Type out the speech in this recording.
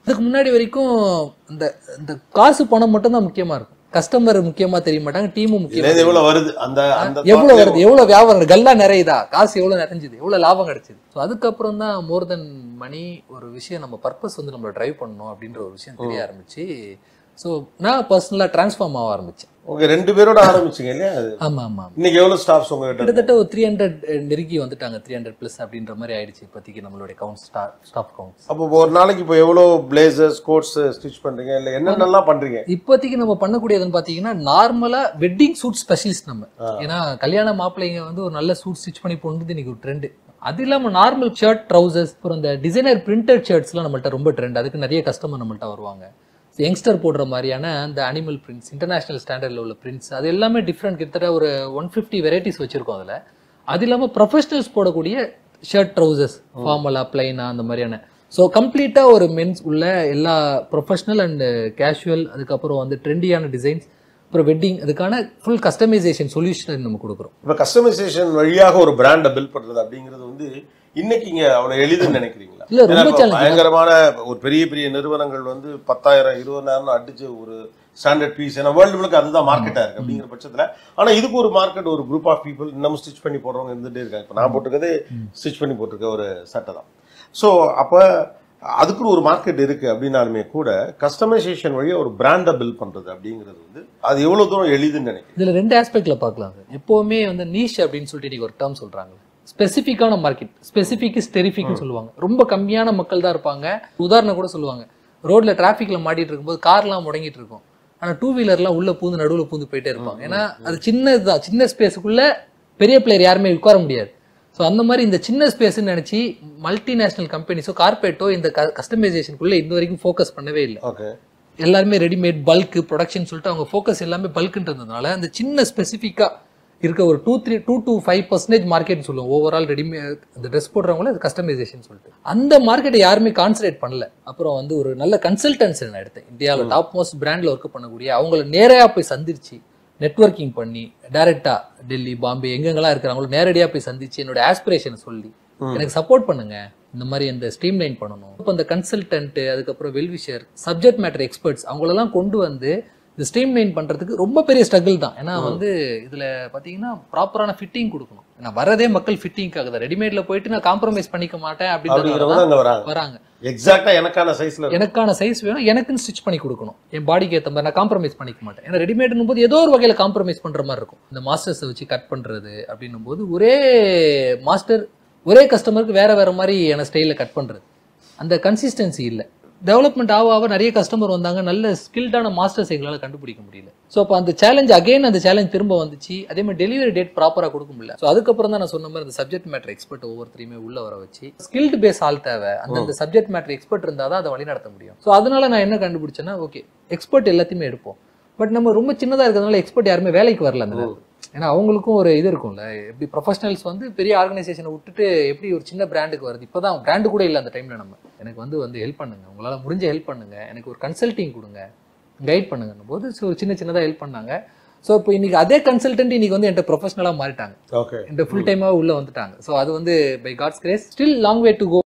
அதுக்கு முன்னாடி வரைக்கும் இந்த இந்த காசு பணம் மட்டும் தான் முக்கியமா இருக்கும் கஸ்டமர் முக்கியமா தெரிய மாட்டாங்க டீமும் முக்கியமா இதுல இருந்து எவ்வளவு வருது அந்த அந்த எவ்வளவு thought வருது எவ்வளவு வியாபாரம் கல்லா நிறையுதா காசு எவ்வளவு நிறைஞ்சது எவ்வளவு லாபம் கிடைச்சது ஸோ அதுக்கப்புறம் தான் மோர் தென் மணி ஒரு விஷயம் நம்ம பர்பஸ் வந்து நம்மள டிரைவ் பண்ணணும் அப்படின்ற ஒரு விஷயம் தெரிய ஆரம்பிச்சு ஸோ நான் பர்சனலாக டிரான்ஸ்ஃபார்ம் ஆக ஆரம்பிச்சேன் உங்க ரெண்டு பேரோட ஆரம்பிச்சீங்க இல்லையா அது ஆமா ஆமா இன்னைக்கு எவ்வளவு ஸ்டாஃப்ஸ் உங்ககிட்ட கிட்டத்தட்ட ஒரு த்ரீ ஹண்ட்ரட் நெருங்கி வந்துட்டாங்க த்ரீ ஹண்ட்ரட் ப்ளஸ் அப்படின்ற மாதிரி ஆயிடுச்சு இப்போதைக்கு நம்மளுடைய கவுண்ட் ஸ்டாஃப் ஸ்டாஃப் கவுண்ட்ஸ் அப்போ ஒரு நாளைக்கு இப்போ எவ்வளவு பிளேசர்ஸ் கோட்ஸ் ஸ்டிச் பண்றீங்க இல்ல என்னென்னலாம் பண்றீங்க இப்போதைக்கு நம்ம பண்ணக்கூடியதுன்னு பார்த்தீங்கன்னா நார்மலா வெட்டிங் சூட் ஸ்பெஷலிஸ்ட் நம்ம ஏன்னா கல்யாண மாப்பிள்ளைங்க வந்து ஒரு நல்ல சூட் ஸ்டிச் பண்ணி போனது இன்னைக்கு ஒரு ட்ரெண்ட் அது இல்லாம நார்மல் ஷர்ட் ட்ரௌசர்ஸ் அப்புறம் இந்த டிசைனர் பிரிண்டட் ஷர்ட்ஸ்லாம் நம்மள்ட்ட ரொம்ப ட்ரெண்ட் அதுக்கு நிறைய கஸ்டமர் நம்மள்ட்ட வருவாங்க யங்ஸ்டர் போடுற மாதிரியான அந்த அனிமல் பிரிண்ட்ஸ் இன்டர்நேஷனல் ஸ்டாண்டர்டில் உள்ள பிரிண்ட்ஸ் அது எல்லாமே டிஃப்ரெண்ட் கிட்டத்தட்ட ஒரு ஒன் ஃபிஃப்டி வெரைட்டிஸ் வச்சிருக்கோம் அதில் அது இல்லாமல் ப்ரொஃபஷனல்ஸ் போடக்கூடிய ஷர்ட் ட்ரௌசர்ஸ் ஃபார்மலா பிளைனா அந்த மாதிரியான ஸோ கம்ப்ளீட்டாக ஒரு மென்ஸ் உள்ள எல்லா ப்ரொஃபஷனல் அண்ட் கேஷுவல் அதுக்கப்புறம் வந்து ட்ரெண்டியான டிசைன்ஸ் அப்புறம் வெட்டிங் அதுக்கான ஃபுல் கஸ்டமைசேஷன் சொல்யூஷன் நம்ம கொடுக்குறோம் இப்போ கஸ்டமைசேஷன் வழியாக ஒரு பிராண்டை பில்ட் பண்றது அப்படிங்கிறது வந்து இன்னைக்கு இங்க அவ்வளவு எளிதுன்னு நினைக்கிறீங்களா இல்ல, ரொம்ப ஏன்னா இப்ப challenge. பயங்கரமான ஒரு பெரிய பெரிய நிறுவனங்கள் வந்து பத்தாயிரம் இருபதாயிரம் அடிச்சு ஒரு ஸ்டாண்டர்ட் பீஸ் ஏன்னா வேர்ல்டு முழுக்க அதுதான் மார்க்கெட்டா இருக்கு அப்படிங்கிற பட்சத்துல ஆனா இதுக்கு ஒரு மார்க்கெட் ஒரு குரூப் ஆஃப் பீப்புள் இன்னமும் ஸ்டிச் பண்ணி போடுறவங்க இருந்துட்டே இருக்காங்க இப்போ நான் போட்டிருக்கிறது ஸ்டிச் பண்ணி போட்டிருக்க ஒரு சட்டை தான் ஸோ அப்போ அதுக்குன்னு ஒரு மார்க்கெட் இருக்கு அப்படின்னாலுமே கூட கஸ்டமைசேஷன் வழியா ஒரு பிராண்டை பில்ட் பண்றது அப்படிங்கிறது வந்து அது எவ்வளவு தூரம் எளிதுன்னு நினைக்கிறேன் இதுல ரெண்டு ஆஸ்பெக்ட்ல பார்க்கலாம் சார் எப்பவுமே வந்து நீஷ் அப்படின்னு சொல்லிட்டு இன்னைக்கு ஒரு டேர்ம் சொல்றாங்க ஸ்பெசிஃபிக்கான மார்க்கெட் ஸ்பெசிஃபிக் ஸ்டெரிஃபிக்னு சொல்லுவாங்க ரொம்ப கம்மியான மக்கள் தான் இருப்பாங்க உதாரணம் கூட சொல்லுவாங்க ரோட்ல டிராஃபிக்ல மாட்டிட்டு இருக்கும்போது கார்லாம் முடங்கிட்டு இருக்கும் ஆனா டூ வீலர்லாம் உள்ள பூந்து நடுவுல பூந்து போயிட்டே இருப்பாங்க ஏன்னா அது சின்ன இதுதான் சின்ன ஸ்பேஸுக்குள்ள பெரிய பிளேயர் யாருமே உட்கார முடியாது ஸோ அந்த மாதிரி இந்த சின்ன ஸ்பேஸ்ன்னு நினைச்சு மல்டிநேஷனல் கம்பெனிஸோ கார்பரேட்டோ இந்த கஸ்டமைசேஷனுக்குள்ள இந்த வரைக்கும் ஃபோக்கஸ் பண்ணவே இல்லை ஓகே எல்லாருமே ரெடிமேட் பல்க் ப்ரொடக்ஷன் சொல்லிட்டு அவங்க ஃபோக்கஸ் எல்லாமே பல்க்குன்றதுனால அந்த சின்ன ஸ்பெசிஃபிக்காக இருக்க ஒரு two three two to five percentage market சொல்லுவோம் ஓவரால் ரெடிமேட் அந்த ட்ரெஸ் போடுறவங்கள அது கஸ்டமைசேஷன் சொல்லிட்டு அந்த மார்க்கெட்டை யாருமே கான்சன்ட்ரேட் பண்ணல அப்புறம் வந்து ஒரு நல்ல கன்சல்டன்ஸ் நான் எடுத்தேன் இந்தியாவில் டாப் மோஸ்ட் பிராண்டில் ஒர்க் பண்ணக்கூடிய அவங்கள நேரையாக போய் சந்திச்சு நெட்வொர்க்கிங் பண்ணி டைரக்டா டெல்லி பாம்பே எங்கெங்கெல்லாம் இருக்கிறாங்களோ நேரடியாக போய் சந்திச்சு என்னோட ஆஸ்பிரேஷனை சொல்லி எனக்கு சப்போர்ட் பண்ணுங்க இந்த மாதிரி இந்த ஸ்ட்ரீம் லைன் பண்ணணும் இப்போ இந்த கன்சல்டன்ட் அதுக்கப்புறம் வெல்விஷர் சப்ஜெக்ட் மேட்டர் எக்ஸ்பர்ட்ஸ் அவங்களெல்லாம் கொண்டு வந்து இந்த ஸ்ட்ரீம் லைன் பண்றதுக்கு ரொம்ப பெரிய ஸ்ட்ரகிள் தான் ஏன்னா வந்து இதுல பாத்தீங்கன்னா ப்ராப்பரான ஃபிட்டிங் கொடுக்கணும் நான் வரதே மக்கள் ஃபிட்டிங்காக தான் ரெடிமேட்ல போயிட்டு நான் காம்ப்ரமைஸ் பண்ணிக்க மாட்டேன் அப்படின்றதுனால அப்படிங்கிறவங்க தான் அங்க வராங்க வராங்க எக்ஸாக்டா எனக்கான சைஸ்ல எனக்கான சைஸ் வேணும் எனக்குன்னு ஸ்டிச் பண்ணி கொடுக்கணும் என் பாடிக்கு ஏற்ற மாதிரி நான் காம்ப்ரமைஸ் பண்ணிக்க மாட்டேன் ஏன்னா ரெடிமேட்னும் போது ஏதோ ஒரு வகையில் காம்ப்ரமைஸ் பண்ற மாதிரி இருக்கும் இந்த மாஸ்டர்ஸை வச்சு கட் பண்றது அப்படின்னும் போது ஒரே மாஸ்டர் ஒரே கஸ்டமருக்கு வேற வேற மாதிரி என ஸ்டைலில் கட் பண்றது அந்த கன்சிஸ்டன்சி இல்லை டெவலப்மெண்ட் ஆக ஆக நிறைய கஸ்டமர் வந்தாங்க நல்ல ஸ்கில்டான மாஸ்டர்ஸ் எங்களால் கண்டுபிடிக்க முடியல ஸோ அப்போ அந்த சேலஞ்ச் அகைன் அந்த சேலஞ்ச் திரும்ப வந்துச்சு அதே மாதிரி டெலிவரி டேட் ப்ராப்பராக கொடுக்க முடியல ஸோ அதுக்கப்புறம் தான் நான் சொன்ன மாதிரி அந்த சப்ஜெக்ட் மேட்டர் எக்ஸ்பர்ட் ஒவ்வொருத்தரையுமே உள்ள வர வச்சு ஸ்கில்டு பேஸ் ஆள் தேவை அந்த சப்ஜெக்ட் மேட்டர் எக்ஸ்பர்ட் இருந்தால் தான் அதை வழிநடத்த முடியும் ஸோ அதனால நான் என்ன கண்டுபிடிச்சேன்னா ஓகே எக்ஸ்பர்ட் எல்லாத்தையுமே எடுப்போம் பட் நம்ம ரொம்ப சின்னதாக இருக்கிறதுனால எக்ஸ்பர்ட் யாருமே வேலைக்கு வரல அந்த நேரத்துல. ஏன்னா அவங்களுக்கும் ஒரு இது இருக்கும்ல எப்படி ப்ரொஃபஷனல்ஸ் வந்து பெரிய ஆர்கனைசேஷனை விட்டுட்டு எப்படி ஒரு சின்ன பிராண்டுக்கு வருது இப்போதான் பிராண்டு கூட இல்லை அந்த டைம்ல நம்ம எனக்கு வந்து வந்து ஹெல்ப் பண்ணுங்க உங்களால முடிஞ்ச ஹெல்ப் பண்ணுங்க எனக்கு ஒரு கன்சல்டிங் கொடுங்க கைட் பண்ணுங்கன்னும் போது ஸோ சின்ன சின்னதாக ஹெல்ப் பண்ணாங்க ஸோ இப்போ இன்னைக்கு அதே கன்சல்டன்ட் இன்னைக்கு வந்து என்கிட்ட ப்ரொஃபஷனலாக மாறிட்டாங்க ஓகே இந்த ஃபுல் டைமாக உள்ள வந்துட்டாங்க ஸோ அது வந்து by God's grace still long way to go